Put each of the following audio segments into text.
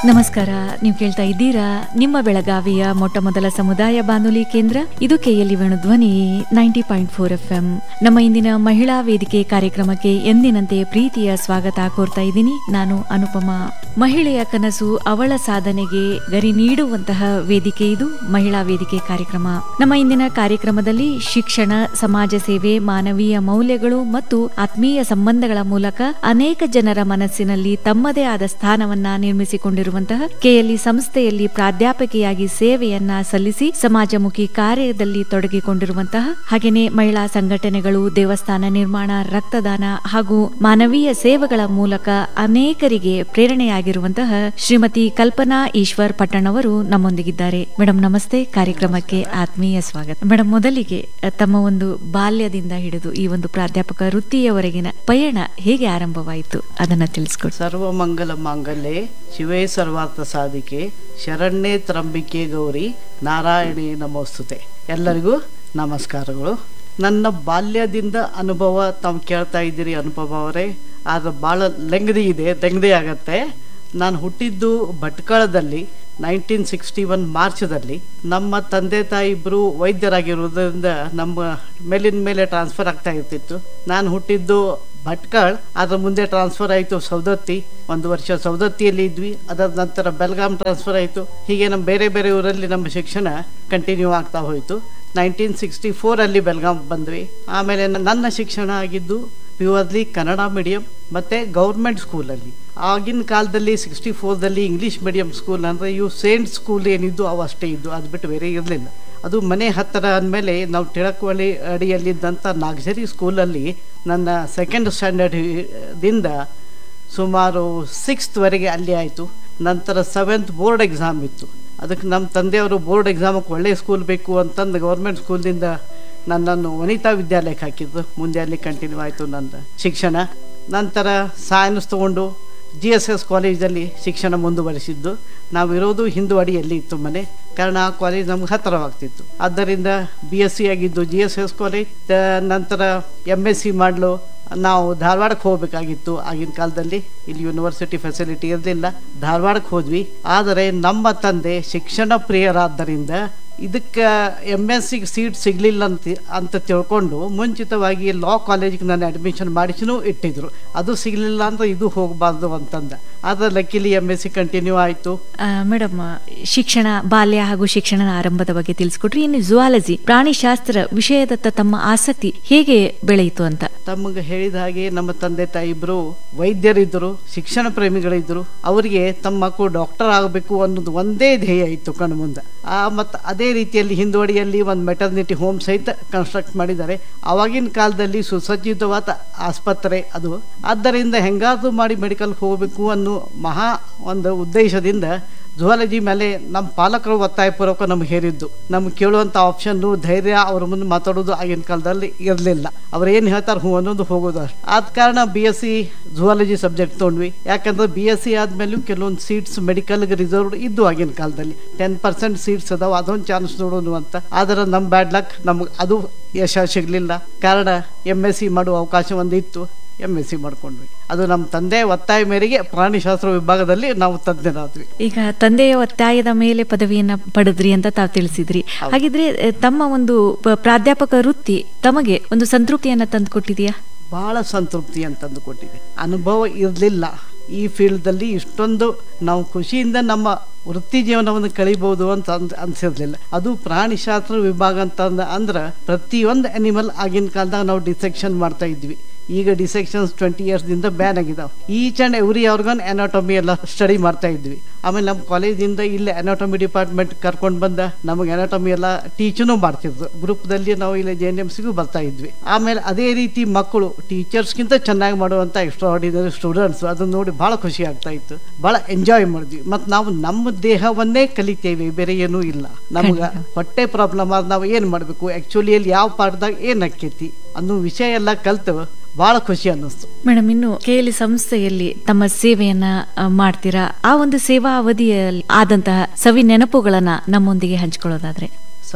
ನಮಸ್ಕಾರ ನೀವು ಕೇಳ್ತಾ ಇದ್ದೀರಾ ನಿಮ್ಮ ಬೆಳಗಾವಿಯ ಮೊಟ್ಟ ಮೊದಲ ಸಮುದಾಯ ಬಾನುಲಿ ಕೇಂದ್ರ ಇದು K L E Venu Dhwani ninety point four F M ನಮ್ಮ ಇಂದಿನ ಮಹಿಳಾ ವೇದಿಕೆ ಕಾರ್ಯಕ್ರಮಕ್ಕೆ ಎಂದಿನಂತೆ ಪ್ರೀತಿಯ ಸ್ವಾಗತ ಕೋರ್ತಾ ಇದ್ದೀನಿ ನಾನು ಅನುಪಮ ಮಹಿಳೆಯ ಕನಸು ಅವಳ ಸಾಧನೆಗೆ ಗರಿ ನೀಡುವಂತಹ ವೇದಿಕೆ ಇದು ಮಹಿಳಾ ವೇದಿಕೆ ಕಾರ್ಯಕ್ರಮ ನಮ್ಮ ಇಂದಿನ ಕಾರ್ಯಕ್ರಮದಲ್ಲಿ ಶಿಕ್ಷಣ ಸಮಾಜ ಸೇವೆ ಮಾನವೀಯ ಮೌಲ್ಯಗಳು ಮತ್ತು ಆತ್ಮೀಯ ಸಂಬಂಧಗಳ ಮೂಲಕ ಅನೇಕ ಜನರ ಮನಸ್ಸಿನಲ್ಲಿ ತಮ್ಮದೇ ಆದ ಸ್ಥಾನವನ್ನ ನಿರ್ಮಿಸಿಕೊಂಡಿರುವಂತಹ ಕೆಎಲ್ಇ ಸಂಸ್ಥೆಯಲ್ಲಿ ಪ್ರಾಧ್ಯಾಪಕಿಯಾಗಿ ಸೇವೆಯನ್ನ ಸಲ್ಲಿಸಿ ಸಮಾಜಮುಖಿ ಕಾರ್ಯದಲ್ಲಿ ತೊಡಗಿಕೊಂಡಿರುವಂತಹ ಹಾಗೆಯೇ ಮಹಿಳಾ ಸಂಘಟನೆಗಳು ದೇವಸ್ಥಾನ ನಿರ್ಮಾಣ ರಕ್ತದಾನ ಹಾಗೂ ಮಾನವೀಯ ಸೇವೆಗಳ ಮೂಲಕ ಅನೇಕರಿಗೆ ಪ್ರೇರಣೆಯಾಗಿರುವಂತಹ ಶ್ರೀಮತಿ ಕಲ್ಪನಾ ಈಶ್ವರ್ ಪಟ್ಟಣ್ ಅವರು ನಮ್ಮೊಂದಿಗಿದ್ದಾರೆ ಮೇಡಮ್ ನಮಸ್ತೆ ಕಾರ್ಯಕ್ರಮಕ್ಕೆ ಆತ್ಮೀಯ ಸ್ವಾಗತ ಮೇಡಮ್ ಮೊದಲಿಗೆ ಅ, ತಮ್ಮ ಒಂದು ಬಾಲ್ಯದಿಂದ ಹಿಡಿದು ಈ ಒಂದು ಪ್ರಾಧ್ಯಾಪಕ ವೃತ್ತಿಯವರೆಗಿನ ಪಯಣ ಹೇಗೆ ಆರಂಭವಾಯಿತು ಅದನ್ನ ತಿಳಿಸ್ಕೊಡಿ ಸರ್ವಮಂಗಲ ಮಾಂಗಲ್ಯೆ ಶಿವೇ ಸರ್ವಾರ್ಥ ಸಾಧಿಕೆ ಶರಣ್ಯೇ ತ್ರಂಬಿಕೆ ಗೌರಿ ನಾರಾಯಣಿ ನಮೋಸ್ತುತೆ ಎಲ್ಲರಿಗೂ ನಮಸ್ಕಾರಗಳು ನನ್ನ ಬಾಲ್ಯದಿಂದ ಅನುಭವ ತಾವು ಕೇಳ್ತಾ ಇದ್ದೀರಿ ಅನುಭವ ಅವರೇ ಆದ್ರೆ ಭಾಳ ಲೆಂಗದಿ ಇದೆ ಲೆಂಗದಿ ಆಗತ್ತೆ ನಾನು ಹುಟ್ಟಿದ್ದು ಭಟ್ಕಳದಲ್ಲಿ ನೈನ್ಟೀನ್ ಸಿಕ್ಸ್ಟಿ ಒನ್ ಮಾರ್ಚ್ದಲ್ಲಿ ನಮ್ಮ ತಂದೆ ತಾಯಿ ಇಬ್ಬರು ವೈದ್ಯರಾಗಿರೋದ್ರಿಂದ ನಮ್ಮ ಮೇಲಿನ ಮೇಲೆ ಟ್ರಾನ್ಸ್ಫರ್ ಆಗ್ತಾ ಇರ್ತಿತ್ತು ನಾನು ಹುಟ್ಟಿದ್ದು ಭಟ್ಕಳ್ ಅದ್ರ ಮುಂದೆ ಟ್ರಾನ್ಸ್ಫರ್ ಆಯಿತು ಸೌದತ್ತಿ ಒಂದು ವರ್ಷ ಸೌದತ್ತಿಯಲ್ಲಿ ಇದ್ವಿ ಅದರ ನಂತರ ಬೆಲ್ಗಾಮ್ ಟ್ರಾನ್ಸ್ಫರ್ ಆಯಿತು ಹೀಗೆ ನಮ್ಮ ಬೇರೆ ಬೇರೆ ಊರಲ್ಲಿ ನಮ್ಮ ಶಿಕ್ಷಣ ಕಂಟಿನ್ಯೂ ಆಗ್ತಾ ಹೋಯಿತು ನೈನ್ಟೀನ್ ಸಿಕ್ಸ್ಟಿ ಫೋರಲ್ಲಿ ಬೆಲ್ಗಾಮ್ ಬಂದ್ವಿ ಆಮೇಲೆ ನನ್ನ ಶಿಕ್ಷಣ ಆಗಿದ್ದು ಪ್ಯೂರ್ಲಿ ಕನ್ನಡ ಮೀಡಿಯಂ ಮತ್ತು ಗೌರ್ಮೆಂಟ್ ಸ್ಕೂಲಲ್ಲಿ ಆಗಿನ ಕಾಲದಲ್ಲಿ ಸಿಕ್ಸ್ಟಿ ಫೋರ್ದಲ್ಲಿ ಇಂಗ್ಲೀಷ್ ಮೀಡಿಯಂ ಸ್ಕೂಲ್ ಅಂದರೆ ಇವು ಸೇಂಟ್ ಸ್ಕೂಲ್ ಏನಿದ್ದು ಅವು ಅಷ್ಟೇ ಇದ್ದು ಅದು ಬಿಟ್ಟು ಬೇರೆ ಇರಲಿಲ್ಲ ಅದು ಮನೆ ಹತ್ತಿರ ಅಂದಮೇಲೆ ನಾವು ತಿಳಕವಳ್ಳಿ ಅಡಿಯಲ್ಲಿದ್ದಂಥ ನಾಗ್ಸರಿ ಸ್ಕೂಲಲ್ಲಿ ನನ್ನ ಸೆಕೆಂಡ್ ಸ್ಟ್ಯಾಂಡರ್ಡ್ದಿಂದ ಸುಮಾರು ಸಿಕ್ಸ್ತ್ವರೆಗೆ ಅಲ್ಲಿ ಆಯಿತು ನಂತರ ಸೆವೆಂತ್ ಬೋರ್ಡ್ ಎಕ್ಸಾಮ್ ಇತ್ತು ಅದಕ್ಕೆ ನಮ್ಮ ತಂದೆಯವರು ಬೋರ್ಡ್ ಎಕ್ಸಾಮಕ್ಕೆ ಒಳ್ಳೆಯ ಸ್ಕೂಲ್ ಬೇಕು ಅಂತಂದು ಗೌರ್ಮೆಂಟ್ ಸ್ಕೂಲ್ನಿಂದ ನನ್ನನ್ನು ವನಿತಾ ವಿದ್ಯಾಲಯಕ್ಕೆ ಹಾಕಿದ್ದು ಮುಂದೆ ಅಲ್ಲಿ ಕಂಟಿನ್ಯೂ ಆಯಿತು ನನ್ನ ಶಿಕ್ಷಣ ನಂತರ ಸೈನ್ಸ್ ತೊಗೊಂಡು ಜಿ ಎಸ್ ಎಸ್ ಕಾಲೇಜಲ್ಲಿ ಶಿಕ್ಷಣ ಮುಂದುವರಿಸಿದ್ದು ನಾವಿರೋದು ಹಿಂದುವಡಿಯಲ್ಲಿ ಇತ್ತು ಮನೆ ಕಾರಣ ಆ ಕಾಲೇಜ್ ನಮ್ಗೆ ಹತ್ತಿರವಾಗ್ತಿತ್ತು ಆದ್ದರಿಂದ ಬಿ ಎಸ್ ಸಿ ಆಗಿದ್ದು ಜಿ ಎಸ್ ಎಸ್ ಕಾಲೇಜ್ ತ- ನಂತರ ಎಮ್ ಎಸ್ ಸಿ ಮಾಡಲು ನಾವು ಧಾರವಾಡಕ್ಕೆ ಹೋಗಬೇಕಾಗಿತ್ತು ಆಗಿನ ಕಾಲದಲ್ಲಿ ಇಲ್ಲಿ ಯೂನಿವರ್ಸಿಟಿ ಫೆಸಿಲಿಟಿ ಇರಲಿಲ್ಲ ಧಾರವಾಡಕ್ಕೆ ಹೋದ್ವಿ ಆದರೆ ನಮ್ಮ ತಂದೆ ಶಿಕ್ಷಣ ಪ್ರಿಯರಾದ್ದರಿಂದ ಇದಕ್ಕೆ ಎಮ್ ಎಸ್ ಸಿಗೆ ಸೀಟ್ ಸಿಗಲಿಲ್ಲ ಅಂತ ಅಂತ ತಿಳ್ಕೊಂಡು ಮುಂಚಿತವಾಗಿ ಲಾ ಕಾಲೇಜಿಗೆ ನಾನು ಅಡ್ಮಿಷನ್ ಮಾಡಿಸಿನೂ ಇಟ್ಟಿದ್ರು ಅದು ಸಿಗಲಿಲ್ಲ ಅಂದ್ರೆ ಇದು ಹೋಗಬಾರ್ದು ಅಂತಂದ ಆದರೆ luckily M S C continue ಆಯಿತು ಮೇಡಮ್ ಶಿಕ್ಷಣ ಬಾಲ್ಯ ಹಾಗೂ ಶಿಕ್ಷಣದ ಆರಂಭದ ಬಗ್ಗೆ ತಿಳಿಸ್ಕೊಟ್ರಿ ಇನ್ನು ಜುವಾಲಜಿ ಪ್ರಾಣಿಶಾಸ್ತ್ರ ವಿಷಯದತ್ತ ತಮ್ಮ ಆಸಕ್ತಿ ಹೇಗೆ ಬೆಳೆಯಿತು ಅಂತ ತಮಗೆ ಹೇಳಿದ ಹಾಗೆ ನಮ್ಮ ತಂದೆ ತಾಯಿ ಇಬ್ಬರು ವೈದ್ಯರಿದ್ದರು ಶಿಕ್ಷಣ ಪ್ರೇಮಿಗಳಿದ್ದರು ಅವರಿಗೆ ತಮ್ಮ ಮಕ್ಕಳು ಡಾಕ್ಟರ್ ಆಗಬೇಕು ಅನ್ನೋದು ಒಂದೇ ಧ್ಯೇಯ ಇತ್ತು ಕಣ್ಣು ಮುಂದೆ ಆ ಮತ್ತು ಅದೇ ರೀತಿಯಲ್ಲಿ ಹಿಂದುವಡಿಯಲ್ಲಿ ಒಂದು ಮೆಟರ್ನಿಟಿ ಹೋಮ್ ಸಹಿತ ಕನ್ಸ್ಟ್ರಕ್ಟ್ ಮಾಡಿದ್ದಾರೆ ಆವಾಗಿನ ಕಾಲದಲ್ಲಿ ಸುಸಜ್ಜಿತವಾದ ಆಸ್ಪತ್ರೆ ಅದು ಆದ್ದರಿಂದ ಹೆಂಗಾದ್ರೂ ಮಾಡಿ ಮೆಡಿಕಲ್ ಹೋಗಬೇಕು ಅನ್ನೋ ಮಹಾ ಒಂದು ಉದ್ದೇಶದಿಂದ ಜುವಾಲಜಿ ಮೇಲೆ ನಮ್ಮ ಪಾಲಕರು ಒತ್ತಾಯಪೂರ್ವಕ ನಮ್ಗೆ ಹೇರಿದ್ದು ನಮ್ಗೆ ಕೇಳುವಂಥ ಆಪ್ಷನ್ನು ಧೈರ್ಯ ಅವ್ರ ಮುಂದೆ ಮಾತಾಡೋದು ಆಗಿನ ಕಾಲದಲ್ಲಿ ಇರಲಿಲ್ಲ ಅವ್ರು ಏನು ಹೇಳ್ತಾರೆ ಹ್ಞೂ ಅನ್ನೋದು ಹೋಗೋದು ಅಷ್ಟು ಆದ ಕಾರಣ B S C zoology subject ತೊಗೊಂಡ್ವಿ ಯಾಕಂದ್ರೆ ಬಿ ಎಸ್ ಸಿ ಆದಮೇಲೂ ಕೆಲವೊಂದು ಸೀಟ್ಸ್ ಮೆಡಿಕಲ್ಗೆ ರಿಸರ್ವ್ಡ್ ಇದ್ದು ಆಗಿನ ಕಾಲದಲ್ಲಿ ಟೆನ್ ಪರ್ಸೆಂಟ್ ಸೀಟ್ಸ್ ಅದಾವ ಅದೊಂದು ಚಾನ್ಸ್ ನೋಡೋಣ ಅಂತ ಆದರೆ ನಮ್ಮ ಬ್ಯಾಡ್ ಲಕ್ ನಮ್ಗೆ ಅದು ಯಶ ಸಿಗಲಿಲ್ಲ ಕಾರಣ ಎಮ್ ಎಸ್ ಸಿ ಮಾಡುವ ಅವಕಾಶ ಒಂದು ಇತ್ತು ಎಮ್ ಎಸ್ ಸಿ ಮಾಡ್ಕೊಂಡ್ವಿ ಅದು ನಮ್ಮ ತಂದೆ ಒತ್ತಾಯ ಮೇರೆಗೆ ಪ್ರಾಣಿಶಾಸ್ತ್ರ ವಿಭಾಗದಲ್ಲಿ ನಾವು ತಜ್ಞರಾದ್ವಿ ಈಗ ತಂದೆಯ ಒತ್ತಾಯದ ಮೇಲೆ ಪದವಿಯನ್ನ ಪಡೆದ್ರಿ ಅಂತ ತಾವು ತಿಳಿಸಿದ್ರಿ ಹಾಗಿದ್ರೆ ಅ, ತಮ್ಮ ಒಂದು ಪ- ಪ್ರಾಧ್ಯಾಪಕ ವೃತ್ತಿ ತಮಗೆ ಒಂದು ಸಂತೃಪ್ತಿಯನ್ನ ತಂದುಕೊಟ್ಟಿದೆಯಾ ಬಹಳ ಸಂತೃಪ್ತಿ ಅಂತಂದು ಕೊಟ್ಟಿದೆ ಅನುಭವ ಇರಲಿಲ್ಲ ಈ ಫೀಲ್ಡ್ದಲ್ಲಿ ಇಷ್ಟೊಂದು ನಾವು ಖುಷಿಯಿಂದ ನಮ್ಮ ವೃತ್ತಿ ಜೀವನವನ್ನು ಕಳಿಬಹುದು ಅಂತ ಅನ್ ಅನ್ಸಿರ್ಲಿಲ್ಲ ಅದು ಪ್ರಾಣಿಶಾಸ್ತ್ರ ವಿಭಾಗ ಅಂತ ಅಂದ- ಅಂದ್ರೆ ಪ್ರತಿಯೊಂದು ಅನಿಮಲ್ ಆಗಿನ ಕಾಲದಾಗ ನಾವು ಡಿಸೆಕ್ಷನ್ ಮಾಡ್ತಾ ಇದ್ವಿ ಈಗ ಡಿಸೆಕ್ಷನ್ಸ್ ಟ್ವೆಂಟಿ ಇಯರ್ಸ್ದಿಂದ ಬ್ಯಾನ್ ಆಗಿದಾವೆ each and every organ anatomy ಎಲ್ಲ ಸ್ಟಡಿ ಮಾಡ್ತಾ ಇದ್ವಿ ಆಮೇಲೆ ನಮ್ಮ ಕಾಲೇಜಿಂದ ಇಲ್ಲಿ ಅನಾಟಮಿ ಡಿಪಾರ್ಟ್ಮೆಂಟ್ ಕರ್ಕೊಂಡು ಬಂದ ನಮಗೆ ಅನಾಟಮಿ ಎಲ್ಲ ಟೀಚನು ಮಾಡ್ತಿದ್ರು ಗ್ರೂಪ್ದಲ್ಲಿ ನಾವು ಇಲ್ಲಿ ಜೆ ಎನ್ ಎಮ್ ಸಿಗೂ ಬರ್ತಾ ಇದ್ವಿ ಆಮೇಲೆ ಅದೇ ರೀತಿ ಮಕ್ಕಳು ಟೀಚರ್ಸ್ಗಿಂತ ಚೆನ್ನಾಗಿ ಮಾಡುವಂಥ ಎಕ್ಸ್ಟ್ರಾ ಆರ್ಡಿನರಿ ಸ್ಟೂಡೆಂಟ್ಸ್ ಅದನ್ನ ನೋಡಿ ಭಾಳ ಖುಷಿ ಆಗ್ತಾ ಇತ್ತು ಭಾಳ ಎಂಜಾಯ್ ಮಾಡಿದ್ವಿ ಮತ್ತು ನಾವು ನಮ್ಮ ದೇಹವನ್ನೇ ಕಲಿತೇವೆ ಬೇರೆ ಏನೂ ಇಲ್ಲ ನಮ್ಗೆ ಹೊಟ್ಟೆ ಪ್ರಾಬ್ಲಮ್ ಆದ ನಾವು ಏನು ಮಾಡಬೇಕು ಆ್ಯಕ್ಚುಲಿಯಲ್ಲಿ ಯಾವ ಪಾಠದಾಗ ಏನು ಆಕ್ಕೈತಿ ಅನ್ನೋ ವಿಷಯ ಎಲ್ಲ ಕಲ್ತು ಭಾಳ ಖುಷಿ ಅನ್ನಿಸ್ತು ಮೇಡಮ್ ಇನ್ನು ಕೆಎಲಿ ಸಂಸ್ಥೆಯಲ್ಲಿ ತಮ್ಮ ಸೇವೆಯನ್ನ ಆ, ಮಾಡ್ತೀರಾ ಆ ಒಂದು ಸೇವಾ ಅವಧಿಯಲ್ಲಿ ಆದಂತಹ ಸವಿ ನೆನಪುಗಳನ್ನ ನಮ್ಮೊಂದಿಗೆ ಹಂಚ್ಕೊಳ್ಳೋದಾದ್ರೆ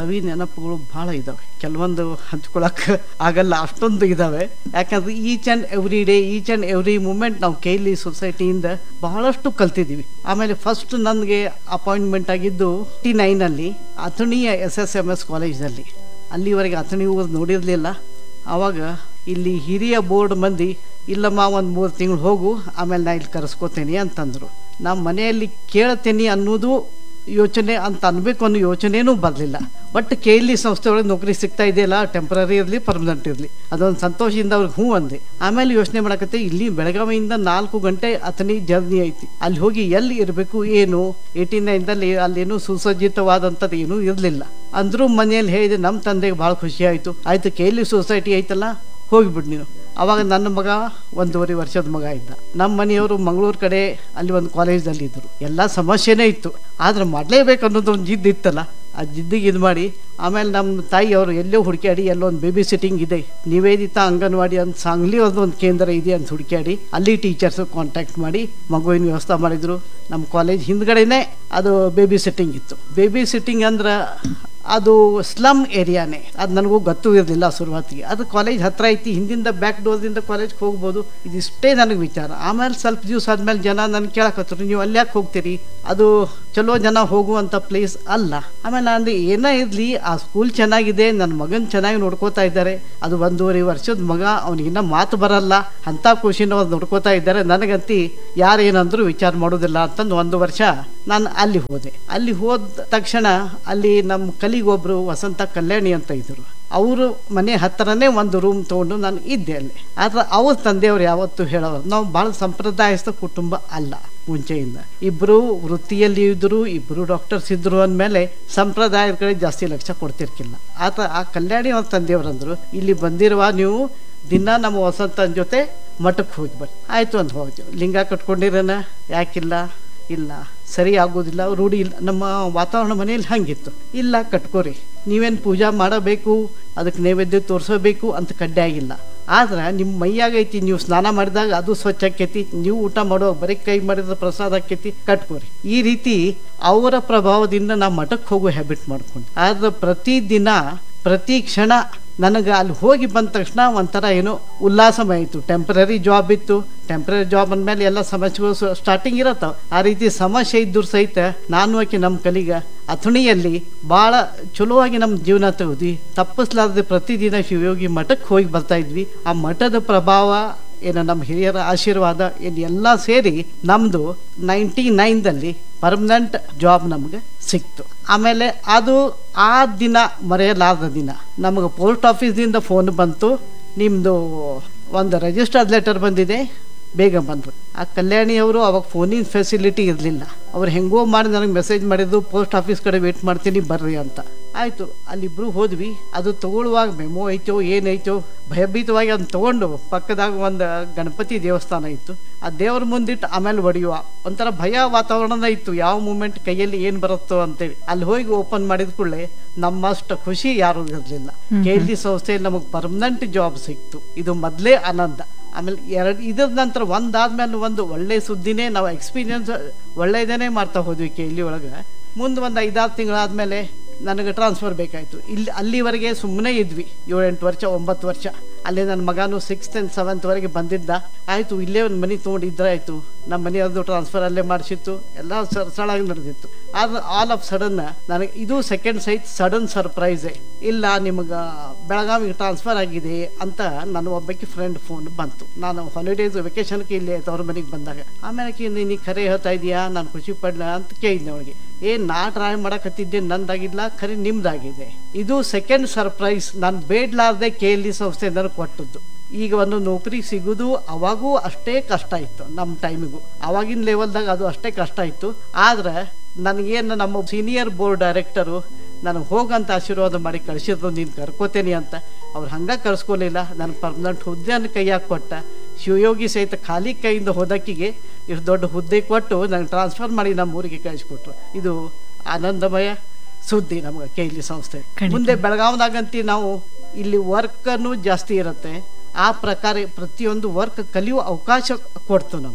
ಸವಿ ನೆನಪುಗಳು ಭಾಳ ಇದ್ದಾವೆ ಕೆಲವೊಂದು ಹಂಚ್ಕೊಳಕ್ಕೆ ಆಗಲ್ಲ ಅಷ್ಟೊಂದು ಇದ್ದಾವೆ ಯಾಕಂದ್ರೆ each and every day each and every moment ನಾವು ಕೈಲಿ ಸೊಸೈಟಿಯಿಂದ ಬಹಳಷ್ಟು ಕಲ್ತಿದ್ದೀವಿ ಆಮೇಲೆ ಫಸ್ಟ್ ನನಗೆ ಅಪಾಯಿಂಟ್ಮೆಂಟ್ ಆಗಿದ್ದು ಟಿ ನೈನಲ್ಲಿ ಅಥಣಿಯ ಎಸ್ ಎಸ್ ಎಮ್ ಎಸ್ ಕಾಲೇಜ್ನಲ್ಲಿ ಅಲ್ಲಿವರೆಗೆ ಅಥಣಿ ಊರು ನೋಡಿರಲಿಲ್ಲ ಆವಾಗ ಇಲ್ಲಿ ಹಿರಿಯ ಬೋರ್ಡ್ ಮಂದಿ ಇಲ್ಲಮ್ಮ ಒಂದು ಮೂರು ತಿಂಗಳು ಹೋಗು ಆಮೇಲೆ ನಾ ಇಲ್ಲಿ ಕರೆಸ್ಕೋತೇನೆ ಅಂತಂದರು ನಮ್ಮ ಮನೆಯಲ್ಲಿ ಕೇಳ್ತೇನೆ ಅನ್ನೋದು ಯೋಚನೆ ಅಂತ ಅನ್ಬೇಕು ಅನ್ನೋ ಯೋಚನೆನೂ ಬರಲಿಲ್ಲ ಬಟ್ ಕೆ ಎಲ್ ಇ ಸಂಸ್ಥೆ ಒಳಗೆ ನೌಕರಿ ಸಿಗ್ತಾ ಇದೆಯಲ್ಲ ಟೆಂಪ್ರರಿ ಇರಲಿ ಪರ್ಮನೆಂಟ್ ಇರಲಿ ಅದೊಂದು ಸಂತೋಷದಿಂದ ಅವ್ರಿಗೆ ಹ್ಞೂ ಅಂದೆ ಆಮೇಲೆ ಯೋಚನೆ ಮಾಡಕತ್ತೆ ಇಲ್ಲಿ ಬೆಳಗಾವಿಯಿಂದ ನಾಲ್ಕು ಗಂಟೆ ಅಥಣಿ ಜರ್ನಿ ಐತಿ ಅಲ್ಲಿ ಹೋಗಿ ಎಲ್ಲಿ ಇರಬೇಕು ಏನು ಏಯ್ಟಿ ನೈನ್ದಲ್ಲಿ ಅಲ್ಲೇನು ಸುಸಜ್ಜಿತವಾದಂಥದ್ದು ಏನೂ ಇರಲಿಲ್ಲ ಅಂದರೂ ಮನೆಯಲ್ಲಿ ಹೇಳಿದೆ ನಮ್ಮ ತಂದೆಗೆ ಭಾಳ ಖುಷಿ ಆಯಿತು ಆಯಿತು ಕೆ ಎಲ್ ಇ ಸೊಸೈಟಿ ಐತಲ್ಲ ಹೋಗಿಬಿಡು ನೀನು ಅವಾಗ ನನ್ನ ಮಗ ಒಂದೂವರೆ ವರ್ಷದ ಮಗ ಇದ್ದ ನಮ್ಮ ಮನೆಯವರು ಮಂಗಳೂರು ಕಡೆ ಅಲ್ಲಿ ಒಂದು ಕಾಲೇಜಲ್ಲಿ ಇದ್ದರು ಎಲ್ಲ ಸಮಸ್ಯೆನೇ ಇತ್ತು ಆದ್ರೆ ಮಾಡಲೇಬೇಕು ಅನ್ನೋದು ಒಂದು ಜಿದ್ದು ಇತ್ತಲ್ಲ ಆ ಜಿದ್ದಿಗೆ ಇದು ಮಾಡಿ ಆಮೇಲೆ ನಮ್ಮ ತಾಯಿಯವರು ಎಲ್ಲೋ ಹುಡುಕ್ಯಾಡಿ ಎಲ್ಲೊಂದು ಬೇಬಿ ಸಿಟ್ಟಿಂಗ್ ಇದೆ ನಿವೇದಿತಾ ಅಂಗನವಾಡಿ ಅಂತ ಸಾಂಗ್ಲಿ ಒಂದು ಕೇಂದ್ರ ಇದೆ ಅಂತ ಹುಡುಕ್ಯಾಡಿ ಅಲ್ಲಿ ಟೀಚರ್ಸು ಕಾಂಟ್ಯಾಕ್ಟ್ ಮಾಡಿ ಮಗುವಿನ ವ್ಯವಸ್ಥೆ ಮಾಡಿದರು ನಮ್ಮ ಕಾಲೇಜ್ ಹಿಂದ್ಗಡೆನೇ ಅದು ಬೇಬಿ ಸಿಟ್ಟಿಂಗ್ ಇತ್ತು ಬೇಬಿ ಸಿಟ್ಟಿಂಗ್ ಅಂದ್ರೆ ಅದು ಸ್ಲಮ್ ಏರಿಯಾನೇ ಅದು ನನಗೂ ಗೊತ್ತೂ ಇರಲಿಲ್ಲ ಶುರುವಾತಿಗೆ ಅದು ಕಾಲೇಜ್ ಹತ್ರ ಐತಿ ಹಿಂದಿಂದ ಬ್ಯಾಕ್ ಡೋರ್ದಿಂದ ಕಾಲೇಜ್ಗೆ ಹೋಗ್ಬೋದು ಇದಿಷ್ಟೇ ನನಗೆ ವಿಚಾರ ಆಮೇಲೆ ಸ್ವಲ್ಪ ದಿವಸ ಆದ್ಮೇಲೆ ಜನ ನನ್ನ ಕೇಳಕತ್ತರು ನೀವು ಅಲ್ಲಿ ಯಾಕೆ ಹೋಗ್ತೀರಿ ಅದು ಚಲೋ ಜನ ಹೋಗುವಂಥ ಪ್ಲೇಸ್ ಅಲ್ಲ ಆಮೇಲೆ ನಾನು ಏನೇ ಇರಲಿ ಆ ಸ್ಕೂಲ್ ಚೆನ್ನಾಗಿದೆ ನನ್ನ ಮಗನ ಚೆನ್ನಾಗಿ ನೋಡ್ಕೋತಾ ಇದ್ದಾರೆ ಅದು ಒಂದೂವರೆ ವರ್ಷದ ಮಗ ಅವನಿಗಿನ್ನ ಮಾತು ಬರಲ್ಲ ಅಂಥ ಖುಷಿನ ಅವ್ರು ನೋಡ್ಕೋತಾ ಇದ್ದಾರೆ ನನಗಂತಿ ಯಾರು ಏನಂದ್ರು ವಿಚಾರ ಮಾಡೋದಿಲ್ಲ ಅಂತಂದು ಒಂದು ವರ್ಷ ನಾನು ಅಲ್ಲಿ ಹೋದೆ ಅಲ್ಲಿ ಹೋದ ತಕ್ಷಣ ಅಲ್ಲಿ ನಮ್ಮ ಕಲಿಗೊಬ್ಬರು ವಸಂತ ಕಲ್ಯಾಣಿ ಅಂತ ಇದ್ದರು ಅವರು ಮನೆ ಹತ್ತಿರನೇ ಒಂದು ರೂಮ್ ತೊಗೊಂಡು ನಾನು ಇದ್ದೆ ಅಲ್ಲಿ ಆದ್ರೆ ಅವ್ರ ತಂದೆಯವ್ರು ಯಾವತ್ತೂ ಹೇಳೋರು ನಾವು ಭಾಳ ಸಂಪ್ರದಾಯಸ್ಥ ಕುಟುಂಬ ಅಲ್ಲ ಮುಂಚೆಯಿಂದ ಇಬ್ಬರು ವೃತ್ತಿಯಲ್ಲಿ ಇದ್ದರು ಇಬ್ಬರು ಡಾಕ್ಟರ್ಸ್ ಇದ್ರು ಅಂದಮೇಲೆ ಸಂಪ್ರದಾಯದ ಕಡೆ ಜಾಸ್ತಿ ಲಕ್ಷ್ಯ ಕೊಡ್ತಿರ್ಕಿಲ್ಲ ಆತ ಆ ಕಲ್ಯಾಣಿ ಅವ್ರ ತಂದೆಯವರಂದ್ರು ಇಲ್ಲಿ ಬಂದಿರುವ ನೀವು ದಿನ ನಮ್ಮ ವಸಂತನ ಜೊತೆ ಮಠಕ್ಕೆ ಹೋಗಿ ಬರ್ರಿ ಆಯಿತು ಅಂತ ಹೋಗ್ತೀವಿ ಲಿಂಗ ಕಟ್ಕೊಂಡಿರೋಣ ಯಾಕಿಲ್ಲ ಇಲ್ಲ ಸರಿ ಆಗೋದಿಲ್ಲ ರೂಢಿ ಇಲ್ಲ ನಮ್ಮ ವಾತಾವರಣ ಮನೆಯಲ್ಲಿ ಹಂಗಿತ್ತು ಇಲ್ಲ ಕಟ್ಕೋರಿ ನೀವೇನು ಪೂಜಾ ಮಾಡಬೇಕು ಅದಕ್ಕೆ ನೈವೇದ್ಯ ತೋರಿಸಬೇಕು ಅಂತ ಕಡ್ಡಾಯಿಲ್ಲ ಆದ್ರೆ ನಿಮ್ಮ ಮೈಯಾಗೈತಿ ನೀವು ಸ್ನಾನ ಮಾಡಿದಾಗ ಅದು ಸ್ವಚ್ಛ ಆಕೈತಿ ನೀವು ಊಟ ಮಾಡುವಾಗ ಬರೀ ಕೈ ಮಾಡಿದ ಪ್ರಸಾದ ಆಕೈತಿ ಕಟ್ಕೋರಿ ಈ ರೀತಿ ಅವರ ಪ್ರಭಾವದಿಂದ ನಾ ಮಠಕ್ಕೆ ಹೋಗೋ ಹ್ಯಾಬಿಟ್ ಮಾಡ್ಕೊಂಡು ಆದ್ರೆ ಪ್ರತಿದಿನ ಪ್ರತಿ ಕ್ಷಣ ನನಗೆ ಅಲ್ಲಿ ಹೋಗಿ ಬಂದ ತಕ್ಷಣ ಒಂಥರ ಏನೋ ಉಲ್ಲಾಸಮಯ ಇತ್ತು ಟೆಂಪ್ರರಿ ಜಾಬ್ ಇತ್ತು ಟೆಂಪ್ರರಿ ಜಾಬ್ ಅಂದಮೇಲೆ ಎಲ್ಲ ಸಮಸ್ಯೆಗಳು ಸ್ಟಾರ್ಟಿಂಗ್ ಇರತ್ತವ ಆ ರೀತಿ ಸಮಸ್ಯೆ ಇದ್ದರೂ ಸಹಿತ ನಾನು ಆಕೆ ನಮ್ಮ ಕಲಿಗ ಅಥಣಿಯಲ್ಲಿ ಭಾಳ ಚಲೋವಾಗಿ ನಮ್ಮ ಜೀವನ ತೆಗೆದ್ವಿ ತಪ್ಪಿಸ್ಲಾರ್ದೆ ಪ್ರತಿದಿನ ಶಿವಯೋಗಿ ಮಠಕ್ಕೆ ಹೋಗಿ ಬರ್ತಾ ಇದ್ವಿ ಆ ಮಠದ ಪ್ರಭಾವ ಏನು ನಮ್ಮ ಹಿರಿಯರ ಆಶೀರ್ವಾದ ಏನು ಎಲ್ಲ ಸೇರಿ ನಮ್ಮದು ನೈಂಟಿ ನೈನ್ದಲ್ಲಿ ಪರ್ಮನೆಂಟ್ ಜಾಬ್ ನಮಗೆ ಸಿಕ್ತು ಆಮೇಲೆ ಅದು ಆ ದಿನ ಮರೆಯಲಾರದ ದಿನ ನಮಗೆ ಪೋಸ್ಟ್ ಆಫೀಸ್ದಿಂದ ಫೋನ್ ಬಂತು ನಿಮ್ಮದು ಒಂದು ರಿಜಿಸ್ಟರ್ಡ್ ಲೆಟರ್ ಬಂದಿದೆ ಬೇಗ ಬಂದರು ಆ ಕಲ್ಯಾಣಿಯವರು ಅವಾಗ ಫೋನಿನ ಫೆಸಿಲಿಟಿ ಇರಲಿಲ್ಲ ಅವ್ರು ಹೆಂಗೋ ಮಾಡಿ ನನಗೆ ಮೆಸೇಜ್ ಮಾಡಿದ್ದು ಪೋಸ್ಟ್ ಆಫೀಸ್ ಕಡೆ ವೇಟ್ ಮಾಡ್ತೀನಿ ಬರ್ರಿ ಅಂತ ಆಯಿತು ಅಲ್ಲಿಬ್ಬರು ಹೋದ್ವಿ ಅದು ತಗೊಳ್ಳುವಾಗ ಮೆಮೋ ಐತೋ ಏನೈತೋ ಭಯಭೀತವಾಗಿ ಅದನ್ನ ತೊಗೊಂಡು ಪಕ್ಕದಾಗ ಒಂದು ಗಣಪತಿ ದೇವಸ್ಥಾನ ಇತ್ತು ಆ ದೇವ್ರ ಮುಂದಿಟ್ಟು ಆಮೇಲೆ ಹೊಡೆಯುವ ಒಂಥರ ಭಯ ವಾತಾವರಣ ಇತ್ತು ಯಾವ ಮೂಮೆಂಟ್ ಕೈಯಲ್ಲಿ ಏನು ಬರುತ್ತೋ ಅಂತೇಳಿ ಅಲ್ಲಿ ಹೋಗಿ ಓಪನ್ ಮಾಡಿದ ಕೂಡಲೇ ನಮ್ಮಷ್ಟು ಖುಷಿ ಯಾರೂ ಇರಲಿಲ್ಲ ಕೆ ಎಲ್ ಡಿ ಸಂಸ್ಥೆಯಲ್ಲಿ ನಮಗೆ ಪರ್ಮನೆಂಟ್ ಜಾಬ್ ಸಿಕ್ತು ಇದು ಮೊದಲೇ ಆನಂದ ಆಮೇಲೆ ಎರಡು ಇದ್ರ ನಂತರ ಒಂದಾದ್ಮೇಲೆ ಒಂದು ಒಳ್ಳೆ ಸುದ್ದಿನೇ ನಾವು ಎಕ್ಸ್ಪೀರಿಯನ್ಸ್ ಒಳ್ಳೆಯದೇ ಮಾಡ್ತಾ ಹೋದ್ವಿ ಕೆ ಇಲ್ಲಿ ಒಳಗೆ ಮುಂದೆ ಒಂದು ಐದಾರು ತಿಂಗಳಾದಮೇಲೆ ನನಗೆ ಟ್ರಾನ್ಸ್ಫರ್ ಬೇಕಾಯಿತು ಇಲ್ಲಿ ಅಲ್ಲಿವರೆಗೆ ಸುಮ್ಮನೆ ಇದ್ವಿ ಏಳೆಂಟು ವರ್ಷ ಒಂಬತ್ತು ವರ್ಷ ಅಲ್ಲೇ ನನ್ನ ಮಗನೂ ಸಿಕ್ಸ್ತ್ ಆ್ಯಂಡ್ ಸೆವೆಂತ್ವರೆಗೆ ಬಂದಿದ್ದ ಆಯಿತು ಇಲ್ಲೇ ಒಂದು ಮನೆ ತೊಗೊಂಡಿದ್ರೆ ಆಯಿತು ನಮ್ಮ ಮನೆಯವ್ರದ್ದು ಟ್ರಾನ್ಸ್ಫರ್ ಅಲ್ಲೇ ಮಾಡಿಸಿತ್ತು ಎಲ್ಲ ಸರಳಾಗಿ ನಡೆದಿತ್ತು ಆದ್ರೆ ಆಲ್ ಆಫ್ ಸಡನ್ ನನಗೆ ಇದು ಸೆಕೆಂಡ್ ಸೈಟ್ ಸಡನ್ ಸರ್ಪ್ರೈಸೇ ಇಲ್ಲ ನಿಮಗೆ ಬೆಳಗಾವಿಗೆ ಟ್ರಾನ್ಸ್ಫರ್ ಆಗಿದೆ ಅಂತ ನನ್ನ ಒಬ್ಬಕ್ಕೆ ಫ್ರೆಂಡ್ ಫೋನ್ ಬಂತು ನಾನು ಹಾಲಿಡೇಸ್ ವೆಕೇಶನ್ಗೆ ಇಲ್ಲಿ ತವ್ರ ಮನೆಗೆ ಬಂದಾಗ ಆಮೇಲೆ ಆಕಿ ನೀ ಖರೆ ಹೇಳ್ತಾ ಇದೀಯಾ ನಾನು ಖುಷಿ ಪಡ್ಲ ಅಂತ ಕೇಳಿದ್ದೆ ಅವಳಿಗೆ ಏ ನಾ ಟ್ರೈ ಮಾಡಕತ್ತಿದ್ದೆ ನಂದಾಗಿಲ್ಲ ಖರೆ ನಿಮ್ದಾಗಿದೆ ಇದು ಸೆಕೆಂಡ್ ಸರ್ಪ್ರೈಸ್ ನಾನು ಬೇಡ್ಲಾರ್ದೆ ಕೆ ಎಲ್ ಡಿ ಸಂಸ್ಥೆ ನನಗೆ ಕೊಟ್ಟದ್ದು ಈಗ ಒಂದು ನೌಕರಿ ಸಿಗೋದು ಅವಾಗೂ ಅಷ್ಟೇ ಕಷ್ಟ ಇತ್ತು ನಮ್ಮ ಟೈಮಿಗೂ ಅವಾಗಿನ ಲೆವೆಲ್ದಾಗ ಅದು ಅಷ್ಟೇ ಕಷ್ಟ ಇತ್ತು ಆದ್ರೆ ನನಗೇನು ನಮ್ಮ ಸೀನಿಯರ್ ಬೋರ್ಡ್ ಡೈರೆಕ್ಟರು ನನಗೆ ಹೋಗಂತ ಆಶೀರ್ವಾದ ಮಾಡಿ ಕಳಿಸಿದ್ರು ನೀನು ಕರ್ಕೋತೇನೆ ಅಂತ ಅವ್ರು ಹಂಗೆ ಕರ್ಸ್ಕೊಲಿಲ್ಲ ನನಗೆ ಪರ್ಮನೆಂಟ್ ಹುದ್ದೆಯನ್ನು ಕೈಯಾಗಿ ಕೊಟ್ಟ ಶಿವಯೋಗಿ ಸಹಿತ ಖಾಲಿ ಕೈಯಿಂದ ಹೋದಕ್ಕಿಗೆ ಇಷ್ಟು ದೊಡ್ಡ ಹುದ್ದೆ ಕೊಟ್ಟು ನನಗೆ ಟ್ರಾನ್ಸ್ಫರ್ ಮಾಡಿ ನಮ್ಮ ಊರಿಗೆ ಕಳಿಸ್ಕೊಟ್ರು ಇದು ಆನಂದಮಯ ಸುದ್ದಿ ನಮಗೆ ಕೆ ಇಲ್ಲಿ ಸಂಸ್ಥೆ ಖಂಡಿತ. ಮುಂದೆ ಬೆಳಗಾವ್ದಾಗಂತಿ ನಾವು ಇಲ್ಲಿ ವರ್ಕನ್ನು ಜಾಸ್ತಿ ಇರುತ್ತೆ ಆ ಪ್ರಕಾರ ಪ್ರತಿಯೊಂದು ವರ್ಕ್ ಕಲಿಯುವ ಅವಕಾಶ ಕೊಡ್ತು ನಮಗೆ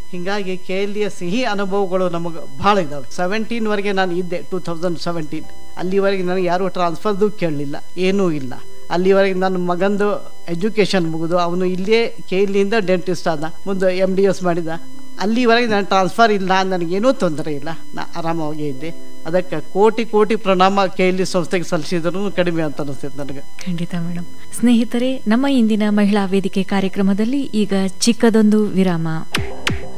ಹೀಗಾಗಿ ಕೆ ಎಲ್ ಇಯ ಸಿಹಿ ಅನುಭವಗಳು ನಮಗೆ ಭಾಳ ಇದ್ದಾವೆ ಸೆವೆಂಟೀನ್ವರೆಗೆ ನಾನು ಇದ್ದೆ ಟೂ ತೌಸಂಡ್ ಸೆವೆಂಟೀನ್ ಅಲ್ಲಿವರೆಗೆ ನನಗೆ ಯಾರು ಟ್ರಾನ್ಸ್ಫರ್ದು ಕೇಳಲಿಲ್ಲ ಏನೂ ಇಲ್ಲ ಅಲ್ಲಿವರೆಗೆ ನನ್ನ ಮಗಂದು ಎಜುಕೇಷನ್ ಮುಗಿದು ಅವನು ಇಲ್ಲೇ ಕೆ ಎಲ್ಲಿಂದ ಡೆಂಟಿಸ್ಟ್ ಆದ ಮುಂದೆ ಎಮ್ ಡಿ ಎಸ್ ಮಾಡಿದ ಅಲ್ಲಿವರೆಗೆ ನಾನು ಟ್ರಾನ್ಸ್ಫರ್ ಇಲ್ಲ ನನಗೇನೂ ತೊಂದರೆ ಇಲ್ಲ ನಾ ಆರಾಮಾಗೇ ಇದ್ದೆ ಅದಕ್ಕೆ ಕೋಟಿ ಕೋಟಿ ಪ್ರಣಾಮ ಕೆ ಎಲ್ ಇ ಸಂಸ್ಥೆಗೆ ಸಲ್ಲಿಸಿದ್ರು ಕಡಿಮೆ ಅಂತ ಅನಿಸ್ತೈತೆ ನನಗೆ ಖಂಡಿತ ಮೇಡಮ್ ಸ್ನೇಹಿತರೆ ನಮ್ಮ ಇಂದಿನ ಮಹಿಳಾ ವೇದಿಕೆ ಕಾರ್ಯಕ್ರಮದಲ್ಲಿ ಈಗ ಚಿಕ್ಕದೊಂದು ವಿರಾಮ